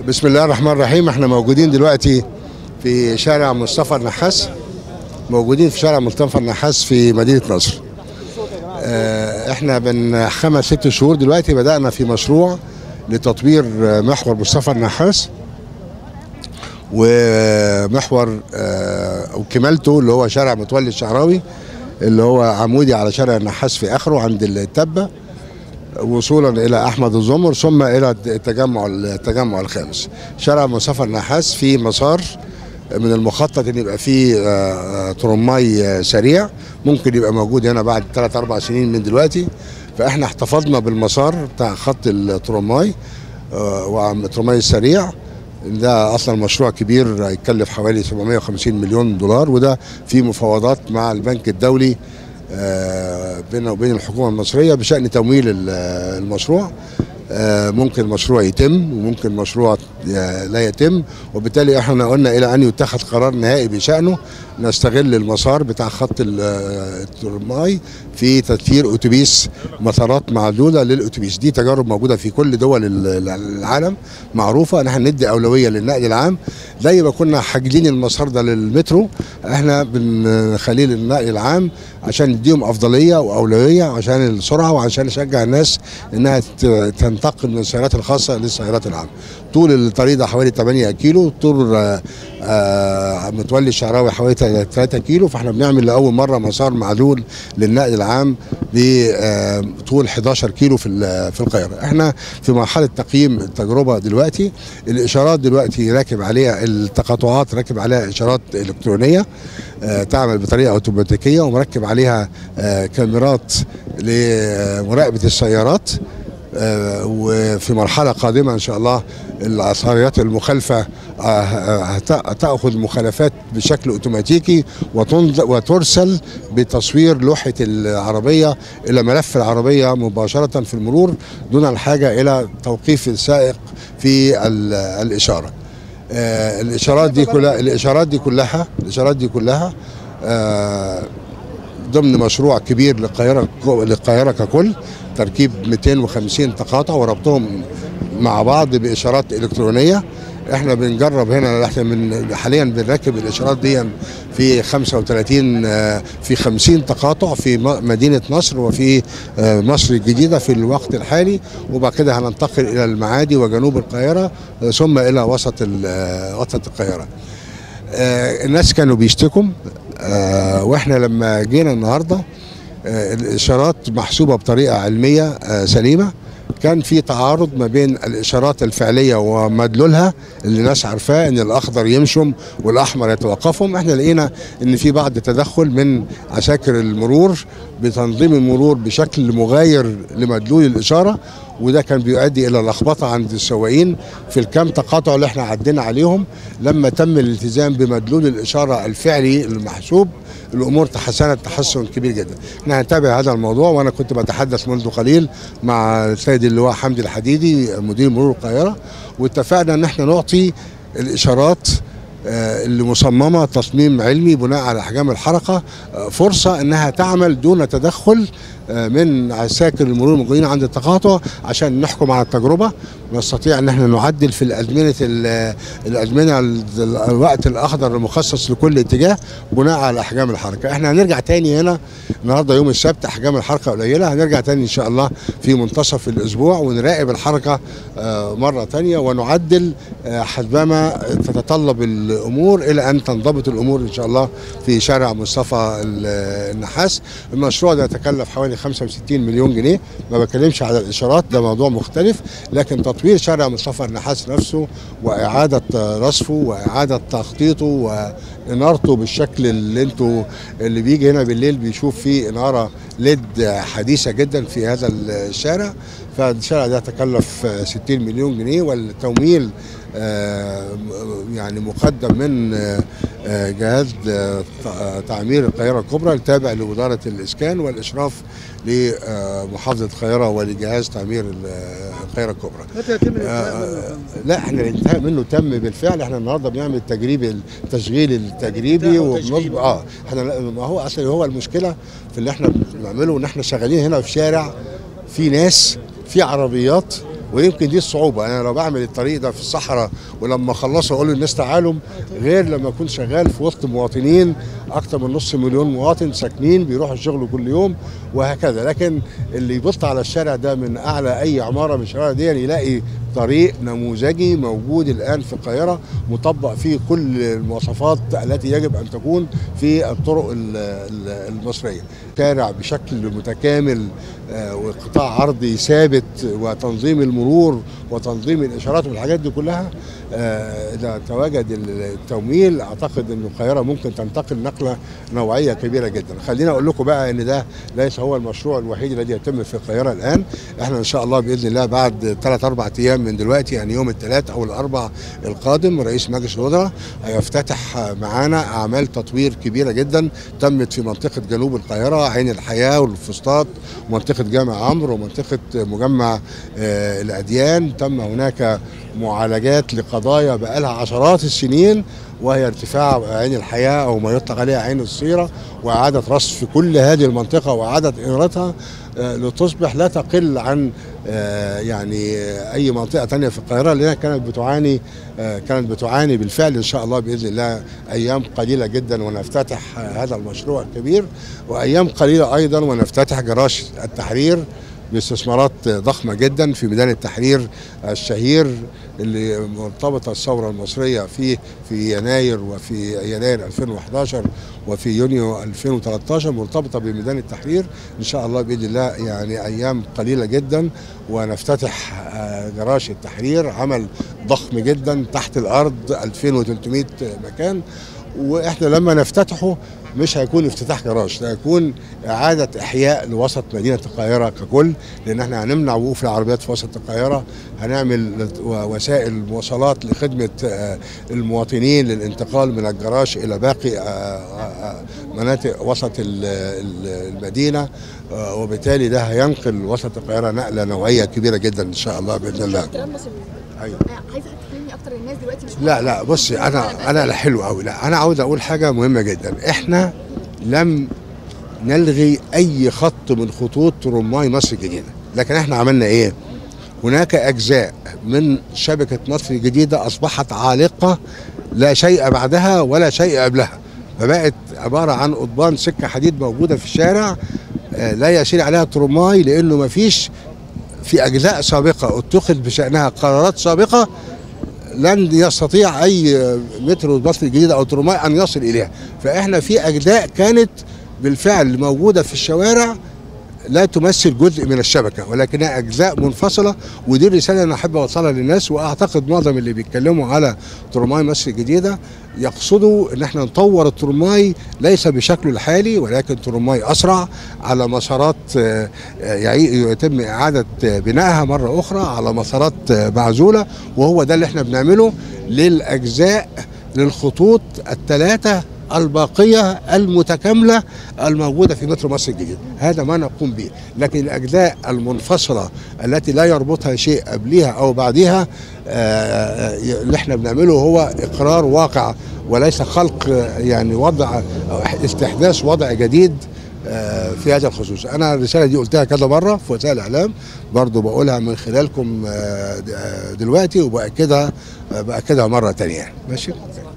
بسم الله الرحمن الرحيم احنا موجودين دلوقتي في شارع مصطفى النحاس موجودين في شارع مصطفى النحاس في مدينة نصر اه، احنا من خمس ست شهور دلوقتي بدأنا في مشروع لتطوير اه، محور مصطفى النحاس ومحور اه، وكمالته اللي هو شارع متولي الشعراوي اللي هو عمودي على شارع النحاس في اخره عند التبه وصولا الى احمد الزمر ثم الى التجمع التجمع الخامس شارع مصطفى النحاس في مسار من المخطط ان يبقى فيه آه، آه، ترماي آه، سريع ممكن يبقى موجود هنا بعد 3 4 سنين من دلوقتي فاحنا احتفظنا بالمسار بتاع خط الترماي آه، والترماي السريع ده اصلا مشروع كبير هيكلف حوالي 750 مليون دولار وده في مفاوضات مع البنك الدولي آه، بيننا وبين الحكومه المصريه بشان تمويل ال- المشروع آه، ممكن مشروع يتم وممكن مشروع آه، لا يتم وبالتالي احنا قلنا الى ان يتخذ قرار نهائي بشانه نستغل المسار بتاع خط ال- آه، الترماي في تدفير اتوبيس مسارات معدوده للاتوبيس دي تجارب موجوده في كل دول ال- العالم معروفه ان احنا ندي اولويه للنقل العام زي ما كنا حاجلين المسار ده للمترو احنا بنخليه للنقل العام عشان نديهم افضليه واولويه عشان السرعه وعشان نشجع الناس انها ت- تنتقل من السيارات الخاصه للسيارات العامه. طول الطريق ده حوالي 8 كيلو طول آه، آه، متولي الشعراوي حوالي 3 كيلو فاحنا بنعمل لاول مره مسار معدول للنقل العام بطول 11 كيلو في ال- في القاهره. احنا في مرحله تقييم التجربه دلوقتي الاشارات دلوقتي راكب عليها التقاطعات راكب عليها اشارات الكترونيه آه، تعمل بطريقه اوتوماتيكيه ومركب عليها آه، كاميرات لمراقبه السيارات آه، وفي مرحلة قادمة إن شاء الله العصاريات المخالفة آه، آه، هت- تأخذ مخالفات بشكل أوتوماتيكي وتنز- وترسل بتصوير لوحة العربية إلى ملف العربية مباشرة في المرور دون الحاجة إلى توقيف السائق في ال- الإشارة آه، الإشارات دي كلها الإشارات دي كلها الإشارات دي كلها آه، ضمن مشروع كبير للقاهرة للقاهرة ككل تركيب 250 تقاطع وربطهم مع بعض بإشارات إلكترونية احنا بنجرب هنا احنا من حاليا بنركب الاشارات دي في 35 آه، في 50 تقاطع في م- مدينه نصر وفي آه، مصر الجديده في الوقت الحالي وبعد كده هننتقل الى المعادي وجنوب القاهره آه، ثم الى وسط ال- آه، وسط القاهره. آه، الناس كانوا بيشتكوا آه، واحنا لما جينا النهارده آه، الاشارات محسوبه بطريقه علميه آه، سليمه كان في تعارض ما بين الاشارات الفعليه ومدلولها اللي الناس عارفاه ان الاخضر يمشم والاحمر يتوقفهم احنا لقينا ان في بعض تدخل من عساكر المرور بتنظيم المرور بشكل مغاير لمدلول الاشاره وده كان بيؤدي الى لخبطه عند السواقين في الكام تقاطع اللي احنا عدينا عليهم لما تم الالتزام بمدلول الاشاره الفعلي المحسوب الامور تحسنت تحسن كبير جدا احنا هنتابع هذا الموضوع وانا كنت بتحدث منذ قليل مع السيد اللواء حمدي الحديدي مدير مرور القاهره واتفقنا ان احنا نعطي الاشارات آه، اللي مصممه تصميم علمي بناء على احجام الحركه آه، فرصه انها تعمل دون تدخل آه، من عساكر المرور الموجودين عند التقاطع عشان نحكم على التجربه ونستطيع ان احنا نعدل في الازمنه ال- الازمنه ال- الوقت الاخضر المخصص لكل اتجاه بناء على احجام الحركه احنا هنرجع تاني هنا النهارده يوم السبت احجام الحركه قليله هنرجع تاني ان شاء الله في منتصف الاسبوع ونراقب الحركه آه، مره تانيه ونعدل آه، حسبما تتطلب الامور الى ان تنضبط الامور ان شاء الله في شارع مصطفى ال- النحاس المشروع ده يتكلف حوالي 65 مليون جنيه ما بتكلمش على الاشارات ده موضوع مختلف لكن تطوير شارع مصطفى النحاس نفسه واعاده آه، رصفه واعاده تخطيطه وانارته بالشكل اللي انتوا اللي بيجي هنا بالليل بيشوف فيه اناره ليد حديثه جدا في هذا الشارع فالشارع ده تكلف آه، 60 مليون جنيه والتمويل آه، م- يعني مقدم من آه، آه، جهاز آه، ت- آه، تعمير القاهرة الكبرى التابع لوزارة الإسكان والإشراف لمحافظة القاهرة ولجهاز تعمير ال- آه، القاهرة الكبرى متى يتم آه، لا احنا الانتهاء منه تم بالفعل احنا النهارده بنعمل التجريبي التشغيل التجريبي وبنظبط اه احنا لا- ما هو اصل هو المشكله في اللي احنا بنعمله ان احنا شغالين هنا في شارع في ناس في عربيات ويمكن دي الصعوبه انا لو بعمل الطريق ده في الصحراء ولما اخلصه اقول للناس تعالوا غير لما اكون شغال في وسط مواطنين اكتر من نص مليون مواطن ساكنين بيروحوا الشغل كل يوم وهكذا لكن اللي يبص على الشارع ده من اعلى اي عماره من الشوارع دي يلاقي طريق نموذجي موجود الان في القاهره مطبق فيه كل المواصفات التي يجب ان تكون في الطرق ال- ال- المصريه شارع بشكل متكامل آه، وقطاع عرضي ثابت وتنظيم المرور وتنظيم الاشارات والحاجات دي كلها آه، اذا تواجد التمويل اعتقد ان القاهره ممكن تنتقل نقله نوعيه كبيره جدا خليني اقول لكم بقى ان ده ليس هو المشروع الوحيد الذي يتم في القاهره الان احنا ان شاء الله باذن الله بعد ثلاث اربع ايام من دلوقتي يعني يوم الثلاث او الاربع القادم رئيس مجلس الوزراء هيفتتح معانا اعمال تطوير كبيره جدا تمت في منطقه جنوب القاهره عين الحياه والفسطاط ومنطقه جامع عمرو ومنطقه مجمع آه، الاديان تم هناك معالجات لقضايا بقالها عشرات السنين وهي ارتفاع عين الحياه او ما يطلق عليها عين الصيره واعاده رصف كل هذه المنطقه واعاده انارتها آه، لتصبح لا تقل عن آه، يعني آه، اي منطقه تانية في القاهره لانها كانت بتعاني آه، كانت بتعاني بالفعل ان شاء الله باذن الله ايام قليله جدا ونفتتح آه، هذا المشروع الكبير وايام قليله ايضا ونفتتح جراج التحرير باستثمارات ضخمة جدا في ميدان التحرير الشهير اللي مرتبطة الثورة المصرية فيه في يناير وفي يناير 2011 وفي يونيو 2013 مرتبطة بميدان التحرير إن شاء الله بإذن الله يعني أيام قليلة جدا ونفتتح آه، جراج التحرير عمل ضخم جدا تحت الأرض 2300 مكان واحنا لما نفتتحه مش هيكون افتتاح جراج ده هيكون اعاده احياء لوسط مدينه القاهره ككل لان احنا هنمنع وقوف العربيات في وسط القاهره هنعمل وسائل مواصلات لخدمه آه، المواطنين للانتقال من الجراج الى باقي آه، آه، مناطق وسط ال- ال- المدينه آه، وبالتالي ده هينقل وسط القاهره نقله نوعيه كبيره جدا ان شاء الله باذن الله كلام مصري ايوه عايزه تكلمني اكتر الناس دلوقتي مش لا لا بصي انا انا لا حلو قوي لا انا عاوز اقول حاجه مهمه جدا احنا لم نلغي اي خط من خطوط رماي مصر الجديده لكن احنا عملنا ايه هناك اجزاء من شبكه مصر الجديده اصبحت عالقه لا شيء بعدها ولا شيء قبلها فبقت عباره عن قضبان سكه حديد موجوده في الشارع آه، لا يسير عليها ترماي لانه ما فيش في اجزاء سابقه اتخذ بشانها قرارات سابقه لن يستطيع اي مترو مصر الجديده او ترماي ان يصل اليها فاحنا في اجزاء كانت بالفعل موجوده في الشوارع لا تمثل جزء من الشبكه ولكنها اجزاء منفصله ودي الرساله اللي انا احب اوصلها للناس واعتقد معظم اللي بيتكلموا على ترماي مصر الجديده يقصدوا ان احنا نطور الترماي ليس بشكله الحالي ولكن ترماي اسرع على مسارات آه، آه، يعي- يتم اعاده آه، بنائها مره اخرى على مسارات آه، معزوله وهو ده اللي احنا بنعمله للاجزاء للخطوط الثلاثه الباقية المتكاملة الموجودة في مترو مصر الجديد هذا ما نقوم به لكن الأجزاء المنفصلة التي لا يربطها شيء قبلها أو بعدها آه، آه، اللي احنا بنعمله هو إقرار واقع وليس خلق آه، يعني وضع أو استحداث وضع جديد آه، في هذا الخصوص انا الرساله دي قلتها كذا مره في وسائل الاعلام برضو بقولها من خلالكم آه، د- آه، دلوقتي وباكدها آه، باكدها مره تانية يعني ماشي